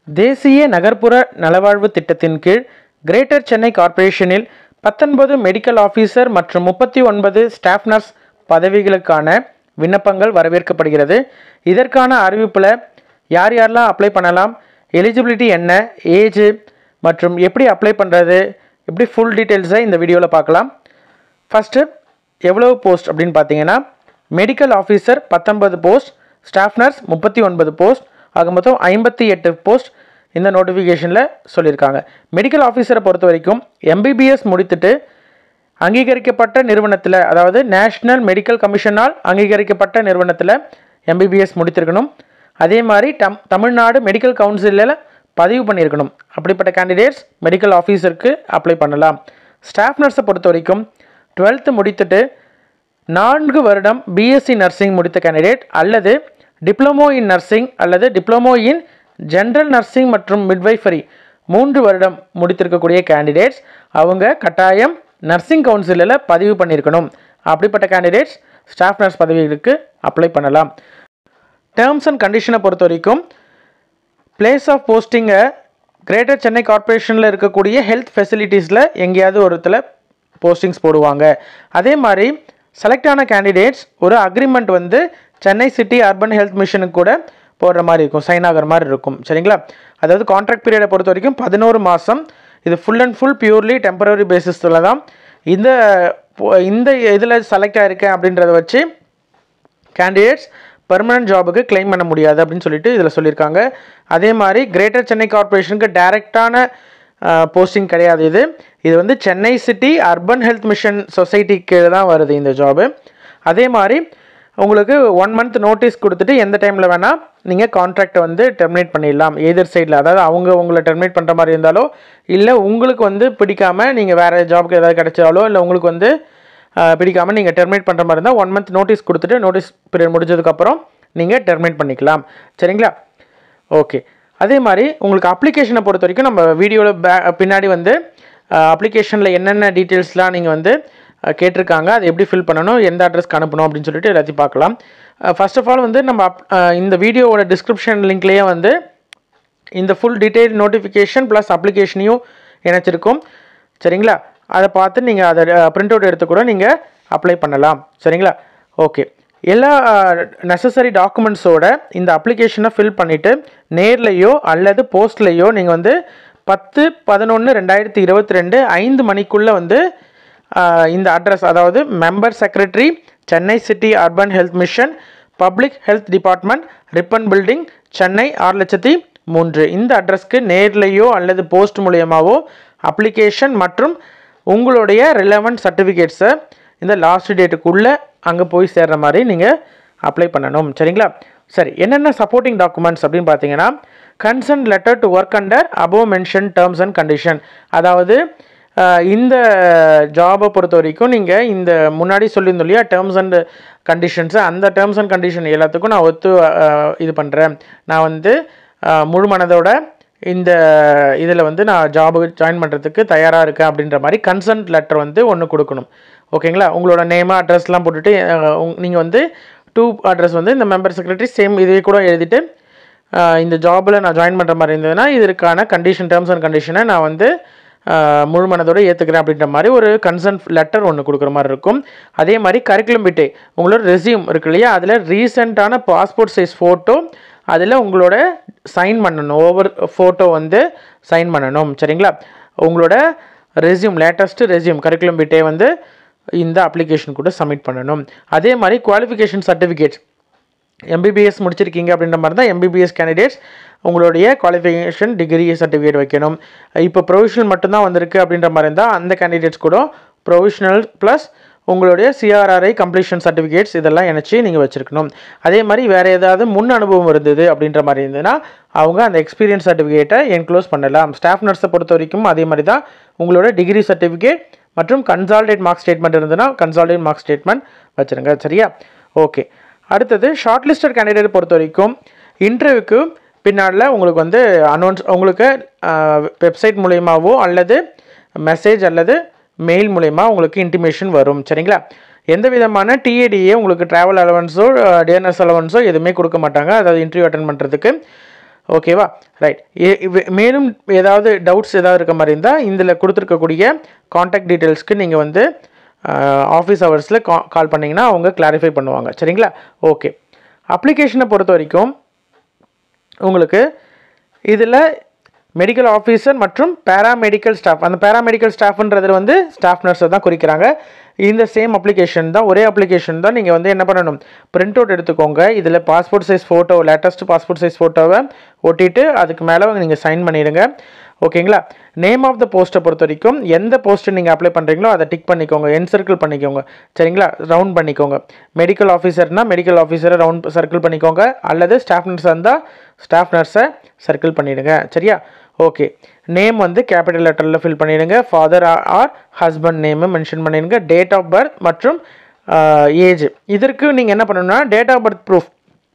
தேசிய நகர்ப்புற நலவாழ்வு திட்டத்தின் கீழ் கிரேட்டர் சென்னை கார்ப்பரேஷனில் பத்தொன்பது மெடிக்கல் ஆஃபீஸர் மற்றும் முப்பத்தி ஒன்பது ஸ்டாஃப் நர்ஸ் பதவிகளுக்கான விண்ணப்பங்கள் வரவேற்கப்படுகிறது இதற்கான அறிவிப்பில் யார் யாரெல்லாம் அப்ளை பண்ணலாம் எலிஜிபிலிட்டி என்ன ஏஜ் மற்றும் எப்படி அப்ளை பண்ணுறது எப்படி ஃபுல் டீட்டெயில்ஸை இந்த வீடியோவில் பார்க்கலாம் ஃபஸ்ட்டு எவ்வளவு போஸ்ட் அப்படின்னு பார்த்தீங்கன்னா மெடிக்கல் ஆஃபீஸர் பத்தொன்பது போஸ்ட் ஸ்டாஃப் நர்ஸ் முப்பத்தி ஒன்பது போஸ்ட் ஆக மொத்தம் ஐம்பத்தி எட்டு போஸ்ட் இந்த நோட்டிஃபிகேஷனில் சொல்லியிருக்காங்க மெடிக்கல் ஆஃபீஸரை பொறுத்த வரைக்கும் எம்பிபிஎஸ் முடித்துட்டு அங்கீகரிக்கப்பட்ட நிறுவனத்தில் அதாவது நேஷ்னல் மெடிக்கல் கமிஷனால் அங்கீகரிக்கப்பட்ட நிறுவனத்தில் எம்பிபிஎஸ் முடித்திருக்கணும் அதே மாதிரி டம் தமிழ்நாடு மெடிக்கல் கவுன்சிலில் பதிவு பண்ணியிருக்கணும் அப்படிப்பட்ட கேண்டிடேட்ஸ் மெடிக்கல் ஆஃபீஸருக்கு அப்ளை பண்ணலாம் ஸ்டாஃப் நர்ஸை பொறுத்த வரைக்கும் டுவெல்த்து முடித்துட்டு நான்கு வருடம் பிஎஸ்சி நர்சிங் முடித்த கேண்டிடேட் அல்லது டிப்ளமோ இன் நர்சிங் அல்லது டிப்ளமோ இன் ஜென்ரல் நர்சிங் மற்றும் மிட்வைஃபரி மூன்று வருடம் முடித்திருக்கக்கூடிய கேண்டிடேட்ஸ் அவங்க கட்டாயம் நர்சிங் கவுன்சிலில் பதிவு பண்ணியிருக்கணும் அப்படிப்பட்ட கேண்டிடேட்ஸ் ஸ்டாஃப் நர்ஸ் பதவிகளுக்கு அப்ளை பண்ணலாம் டேர்ம்ஸ் அண்ட் கண்டிஷனை பொறுத்த வரைக்கும் பிளேஸ் ஆஃப் போஸ்டிங்கை கிரேட்டர் சென்னை கார்ப்பரேஷனில் இருக்கக்கூடிய ஹெல்த் ஃபெசிலிட்டிஸில் எங்கேயாவது ஒரு இடத்துல போஸ்டிங்ஸ் போடுவாங்க அதே மாதிரி செலக்ட் ஆன கேண்டிடேட்ஸ் ஒரு அக்ரிமெண்ட் வந்து சென்னை சிட்டி அர்பன் ஹெல்த் மிஷனுக்கு கூட போடுற மாதிரி இருக்கும் சைன் ஆகிற மாதிரி இருக்கும் சரிங்களா அதாவது கான்ட்ராக்ட் பீரியடை பொறுத்த வரைக்கும் பதினோரு மாதம் இது full and full purely temporary பேசிஸில் தான் இந்த இந்த இதில் செலக்ட் ஆகிருக்கேன் அப்படின்றத வச்சு கேண்டிடேட்ஸ் பெர்மனன்ட் ஜாபுக்கு கிளைம் பண்ண முடியாது அப்படின்னு சொல்லிட்டு இதில் சொல்லியிருக்காங்க அதே மாதிரி கிரேட்டர் சென்னை கார்ப்பரேஷனுக்கு டைரெக்டான போஸ்டிங் கிடையாது இது இது வந்து Chennai city urban health mission சொசைட்டிக்கு தான் வருது இந்த ஜாபு அதே மாதிரி உங்களுக்கு ஒன் மந்த் நோட்டீஸ் கொடுத்துட்டு எந்த டைமில் வேணால் நீங்கள் கான்ட்ராக்டை வந்து டெர்மினேட் பண்ணிடலாம் எதிர் சைடில் அதாவது அவங்க உங்களை டெர்மினேட் பண்ணுற மாதிரி இருந்தாலோ இல்லை உங்களுக்கு வந்து பிடிக்காமல் நீங்கள் வேறு ஜாபுக்கு ஏதாவது கிடைச்சாலோ இல்லை உங்களுக்கு வந்து பிடிக்காமல் நீங்கள் டெர்மினேட் பண்ணுற மாதிரி இருந்தால் ஒன் மந்த் நோட்டீஸ் கொடுத்துட்டு நோட்டீஸ் பீரியட் முடிஞ்சதுக்கப்புறம் நீங்கள் டெர்மினேட் பண்ணிக்கலாம் சரிங்களா ஓகே அதே மாதிரி உங்களுக்கு அப்ளிகேஷனை பொறுத்த வரைக்கும் நம்ம வீடியோவில் பே பின்னாடி வந்து அப்ளிகேஷனில் என்னென்ன டீட்டெயில்ஸ்லாம் நீங்கள் வந்து கேட்டிருக்காங்க அதை எப்படி ஃபில் பண்ணணும் எந்த அட்ரஸ்க்கு அனுப்பணும் அப்படின்னு சொல்லிட்டு எல்லாத்தையும் பார்க்கலாம் ஃபர்ஸ்ட் ஆஃப் ஆல் வந்து நம்ம இந்த வீடியோவோட டிஸ்கிரிப்ஷன் லிங்க்லேயே வந்து இந்த ஃபுல் டீட்டெயில் நோட்டிஃபிகேஷன் ப்ளஸ் அப்ளிகேஷனையும் இணைச்சிருக்கோம் சரிங்களா அதை பார்த்து நீங்கள் அதை பிரிண்ட் அவுட் எடுத்து கூட நீங்கள் அப்ளை பண்ணலாம் சரிங்களா ஓகே எல்லா நெசசரி டாக்குமெண்ட்ஸோட இந்த அப்ளிகேஷனை ஃபில் பண்ணிவிட்டு நேர்லேயோ அல்லது போஸ்ட்லேயோ நீங்கள் வந்து பத்து பதினொன்று ரெண்டாயிரத்தி இருபத்தி ரெண்டு ஐந்து மணிக்குள்ளே வந்து இந்த அட்ரஸ் அதாவது member secretary Chennai city urban health mission public health department Ripon building Chennai ஆறு லட்சத்தி மூன்று இந்த அட்ரஸ்க்கு நேர்லேயோ அல்லது போஸ்ட் மூலியமாகவோ அப்ளிகேஷன் மற்றும் உங்களுடைய ரிலவெண்ட் சர்டிஃபிகேட்ஸை இந்த லாஸ்ட் டேட்டுக்குள்ளே அங்கே போய் சேர்ற மாதிரி நீங்கள் அப்ளை பண்ணணும் சரிங்களா சரி என்னென்ன சப்போர்ட்டிங் டாக்குமெண்ட்ஸ் அப்படின்னு பார்த்தீங்கன்னா concern letter to work under above mention terms and condition அதாவது இந்த ஜாபை பொறுத்த வரைக்கும் நீங்கள் இந்த முன்னாடி சொல்லியிருந்தோம் இல்லையா டேர்ம்ஸ் அண்ட் கண்டிஷன்ஸு அந்த டேர்ம்ஸ் அண்ட் கண்டிஷன் எல்லாத்துக்கும் நான் ஒத்து இது பண்ணுறேன் நான் வந்து முழு மனதோட இந்த இதில் வந்து நான் ஜாபுக்கு ஜாயின் பண்ணுறதுக்கு தயாராக இருக்கேன் அப்படின்ற மாதிரி கன்சன்ட் லெட்டர் வந்து ஒன்று கொடுக்கணும் ஓகேங்களா உங்களோட நேமு அட்ரஸ்லாம் போட்டுட்டு நீங்கள் வந்து டூ அட்ரஸ் வந்து இந்த மெம்பர் செக்ரட்டரி சேம் இதே கூட எழுதிட்டு இந்த ஜாபில் நான் ஜாயின் பண்ணுற மாதிரி இருந்ததுன்னா இதற்கான கண்டிஷன் டேர்ம்ஸ் அண்ட் கண்டிஷனை நான் வந்து முழு மனதோடு ஏற்றுக்கிறேன் அப்படின்ற மாதிரி ஒரு கன்சன்ட் லெட்டர் ஒன்று கொடுக்குற மாதிரி இருக்கும் அதே மாதிரி கரிக்குலம் பிட்டே உங்களோட ரெசியூம் இருக்கு இல்லையா அதில் ரீசெண்டான பாஸ்போர்ட் சைஸ் ஃபோட்டோ அதில் உங்களோட சைன் பண்ணணும் ஒவ்வொரு ஃபோட்டோ வந்து சைன் பண்ணணும் சரிங்களா உங்களோட resume latest resume curriculum vitae வந்து இந்த அப்ளிகேஷன் கூட சப்மிட் பண்ணணும் அதே மாதிரி குவாலிஃபிகேஷன் சர்டிஃபிகேட்ஸ் எம்பிபிஎஸ் முடிச்சிருக்கீங்க அப்படின்ற மாதிரி தான் எம்பிபிஎஸ் கேண்டிடேட்ஸ் உங்களுடைய குவாலிஃபிகேஷன் டிகிரி சர்டிஃபிகேட் வைக்கணும் இப்போ ப்ரொவிஷனல் மட்டும்தான் வந்திருக்கு அப்படின்ற மாதிரி இருந்தால் அந்த கேண்டிடேட்ஸ் கூட ப்ரொவிஷனல் ப்ளஸ் உங்களுடைய சிஆர்ஆர்ஐ கம்ப்ளீஷன் சர்டிஃபிகேட்ஸ் இதெல்லாம் இணைச்சி நீங்கள் வச்சுருக்கணும் அதே மாதிரி வேறு ஏதாவது முன் அனுபவம் இருந்தது அப்படின்ற மாதிரி இருந்ததுன்னா அவங்க அந்த எக்ஸ்பீரியன்ஸ் சர்டிஃபிகேட்டை என்க்ளோஸ் பண்ணலாம் ஸ்டாஃப் நர்ஸை பொறுத்த வரைக்கும் அதே மாதிரி தான் உங்களோட டிகிரி சர்டிஃபிகேட் மற்றும் கன்சால்டேட் மார்க் ஸ்டேட்மெண்ட் இருந்ததுன்னா கன்சால்டேட் மார்க் ஸ்டேட்மெண்ட் வச்சுருங்க சரியா ஓகே அடுத்தது ஷார்ட் லிஸ்டட் கேண்டிடேட் பொறுத்த வரைக்கும் இன்டர்வியூக்கு பின்னாடில் உங்களுக்கு வந்து அனௌன்ஸ் உங்களுக்கு வெப்சைட் மூலயமாவோ அல்லது மெசேஜ் அல்லது மெயில் மூலயமா உங்களுக்கு இன்டிமேஷன் வரும் சரிங்களா எந்த விதமான டிஏடிஏ உங்களுக்கு ட்ராவல் அலவன்ஸோ டிஎன்எஸ் அலவன்ஸோ எதுவுமே கொடுக்க மாட்டாங்க அதாவது இன்டர்வியூ அட்டன் பண்ணுறதுக்கு ஓகேவா ரைட் மேலும் ஏதாவது டவுட்ஸ் ஏதாவது இருக்க மாதிரி இருந்தால் இதில் கொடுத்துருக்கக்கூடிய காண்டாக்ட் டீட்டெயில்ஸ்க்கு நீங்கள் வந்து ஆஃபீஸ் ஹவர்ஸில் கா கால் பண்ணிங்கன்னா அவங்க கிளாரிஃபை பண்ணுவாங்க சரிங்களா ஓகே அப்ளிகேஷனை பொறுத்த வரைக்கும் உங்களுக்கு இதில் மெடிக்கல் ஆஃபீஸர் மற்றும் பேராமெடிக்கல் ஸ்டாஃப் அந்த பேராமெடிக்கல் ஸ்டாஃப்ன்றது வந்து ஸ்டாஃப் நர்ஸை தான் குறிக்கிறாங்க இந்த சேம் அப்ளிகேஷன் தான் ஒரே அப்ளிகேஷன் தான் நீங்கள் வந்து என்ன பண்ணணும் பிரிண்ட் அவுட் எடுத்துக்கோங்க இதில் passport size photo latest passport size ஃபோட்டோவை ஒட்டிட்டு அதுக்கு மேலே நீங்கள் சைன் பண்ணிடுங்க ஓகேங்களா நேம் ஆஃப் த போஸ்ட்டை பொறுத்த வரைக்கும் எந்த போஸ்ட்டு நீங்கள் அப்ளை பண்ணுறீங்களோ அதை டிக் பண்ணிக்கோங்க என் சர்க்கிள் பண்ணிக்கோங்க சரிங்களா ரவுண்ட் பண்ணிக்கோங்க மெடிக்கல் ஆஃபீஸர்னால் மெடிக்கல் ஆஃபீஸரை ரவுண்ட் சர்க்கிள் பண்ணிக்கோங்க அல்லது ஸ்டாஃப் நர்ஸாக இருந்தால் ஸ்டாஃப் நர்ஸை சர்க்கிள் பண்ணிவிடுங்க சரியா ஓகே நேம் வந்து கேபிட்டல் லெட்டரில் ஃபில் பண்ணிவிடுங்க father or husband name mention பண்ணிடுங்க டேட் ஆஃப் பர்த் மற்றும் ஏஜ் இதற்கு நீங்கள் என்ன பண்ணணும்னா டேட் ஆஃப் பர்த் ப்ரூஃப்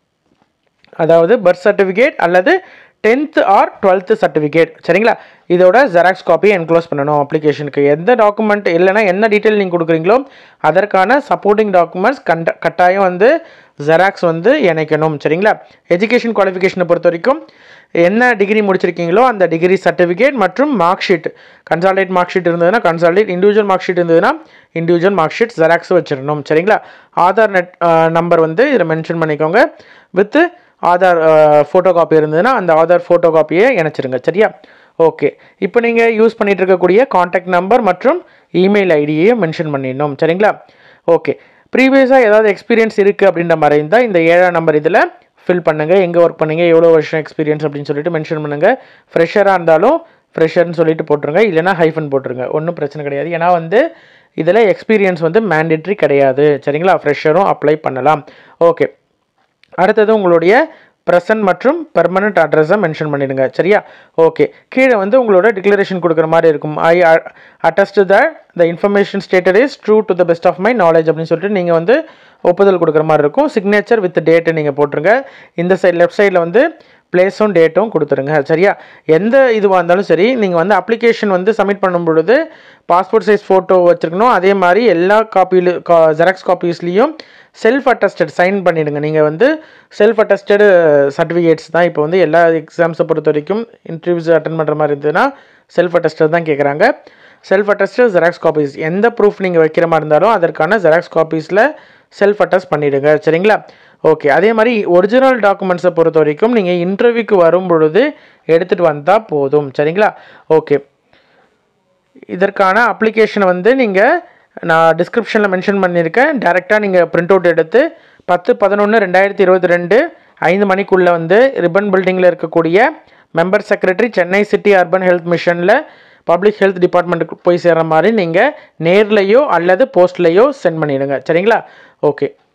அதாவது பர்த் சர்டிஃபிகேட் அல்லது டென்த்து ஆர் டுவெல்த்து சர்டிஃபிகேட் சரிங்களா இதோட ஜெராக்ஸ் காப்பி என்க்ளோஸ் பண்ணணும் அப்ளிகேஷனுக்கு எந்த டாக்குமெண்ட் இல்லைன்னா என்ன டீட்டெயில் நீங்கள் கொடுக்குறீங்களோ அதற்கான சப்போர்ட்டிங் டாக்குமெண்ட்ஸ் கண்ட கட்டாயம் வந்து ஜெராக்ஸ் வந்து இணைக்கணும் சரிங்களா எஜுகேஷன் குவாலிஃபிகேஷனை பொறுத்த வரைக்கும் என்ன டிகிரி முடிச்சிருக்கீங்களோ அந்த டிகிரி சர்டிஃபிகேட் மற்றும் mark sheet consolidate mark sheet இருந்ததுன்னா கன்சால்டேட் இண்டிவிஜுவல் மார்க் ஷீட் இருந்ததுன்னா இண்டிவிஜுவல் மார்க் ஷீட் ஜெராக்ஸ் வச்சிடணும் சரிங்களா ஆதார் நெட் நம்பர் வந்து இதில் மென்ஷன் பண்ணிக்கோங்க வித்து ஆதார் ஃபோட்டோ காப்பி இருந்ததுன்னா அந்த ஆதார் ஃபோட்டோ காப்பியை இணைச்சிருங்க சரியா ஓகே இப்போ நீங்கள் யூஸ் பண்ணிட்டு இருக்கக்கூடிய காண்டாக்ட் நம்பர் மற்றும் இமெயில் ஐடியையும் மென்ஷன் பண்ணிடணும் சரிங்களா ஓகே ப்ரீவியஸாக ஏதாவது எக்ஸ்பீரியன்ஸ் இருக்குது அப்படின்ற மாதிரி இருந்தால் இந்த ஏழாம் நம்பர் இதில் ஃபில் பண்ணுங்கள் எங்கே ஒர்க் பண்ணீங்க எவ்வளோ வருஷம் எக்ஸ்பீரியன்ஸ் அப்படின்னு சொல்லிட்டு மென்ஷன் பண்ணுங்கள் ஃப்ரெஷராக இருந்தாலும் ஃப்ரெஷர்னு சொல்லிட்டு போட்டுருங்க இல்லைனா ஹைஃபன் போட்டுருங்க ஒன்றும் பிரச்சனை கிடையாது ஏன்னா வந்து இதில் எக்ஸ்பீரியன்ஸ் வந்து மேண்டேட்ரி கிடையாது சரிங்களா ஃப்ரெஷரும் அப்ளை பண்ணலாம் ஓகே அடுத்தது உங்களுடைய ப்ரெசன்ட் மற்றும் பெர்மனண்ட் அட்ரஸை மென்ஷன் பண்ணிடுங்க சரியா ஓகே கீழே வந்து உங்களோட டிக்ளரேஷன் கொடுக்குற மாதிரி இருக்கும் I attest the the information stated is true to the best of my knowledge அப்படின்னு சொல்லிட்டு நீங்கள் வந்து ஒப்புதல் கொடுக்குற மாதிரி இருக்கும் சிக்னேச்சர் வித் டேட்டு நீங்கள் போட்டுருங்க இந்த சைடு லெஃப்ட் சைடில் வந்து பிளேஸும் டேட்டும் கொடுத்துருங்க சரியா எந்த இதுவாக இருந்தாலும் சரி நீங்கள் வந்து அப்ளிகேஷன் வந்து சப்மிட் பண்ணும் பொழுது பாஸ்போர்ட் சைஸ் ஃபோட்டோ வச்சுருக்கணும் அதே மாதிரி எல்லா காப்பியில் கா ஜெராக்ஸ் காப்பீஸ்லேயும் செல்ஃப் அட்டஸ்டட் சைன் பண்ணிவிடுங்க நீங்கள் வந்து செல்ஃப் அட்டஸ்டடு சர்டிஃபிகேட்ஸ் தான் இப்போ வந்து எல்லா எக்ஸாம்ஸை பொறுத்த வரைக்கும் இன்டர்வியூஸ் அட்டன் பண்ணுற மாதிரி இருந்ததுன்னா செல்ஃப் அட்டஸ்டட் தான் கேட்குறாங்க செல்ஃப் அட்டஸ்டட் ஜெராக்ஸ் காப்பீஸ் எந்த ப்ரூஃப் நீங்கள் வைக்கிற மாதிரி இருந்தாலும் அதற்கான ஜெராக்ஸ் காப்பீஸில் செல்ஃப் அட்டஸ்ட் பண்ணிவிடுங்க சரிங்களா ஓகே அதே மாதிரி ஒரிஜினல் டாக்குமெண்ட்ஸை பொறுத்த வரைக்கும் நீங்கள் இன்டர்வியூக்கு வரும் பொழுது எடுத்துகிட்டு வந்தால் போதும் சரிங்களா ஓகே இதற்கான அப்ளிகேஷனை வந்து நீங்கள் நான் டிஸ்கிரிப்ஷனில் மென்ஷன் பண்ணியிருக்கேன் டேரெக்டாக நீங்கள் பிரிண்ட் அவுட் எடுத்து பத்து பதினொன்று ரெண்டாயிரத்தி இருபத்தி ரெண்டு ஐந்து மணிக்குள்ளே வந்து ரிப்பன் பில்டிங்கில் இருக்கக்கூடிய member secretary Chennai city urban health மிஷனில் பப்ளிக் ஹெல்த் டிபார்ட்மெண்ட்டுக்கு போய் சேர்கிற மாதிரி நீங்கள் நேர்லேயோ அல்லது போஸ்ட்லேயோ சென்ட் பண்ணிவிடுங்க சரிங்களா ஓகே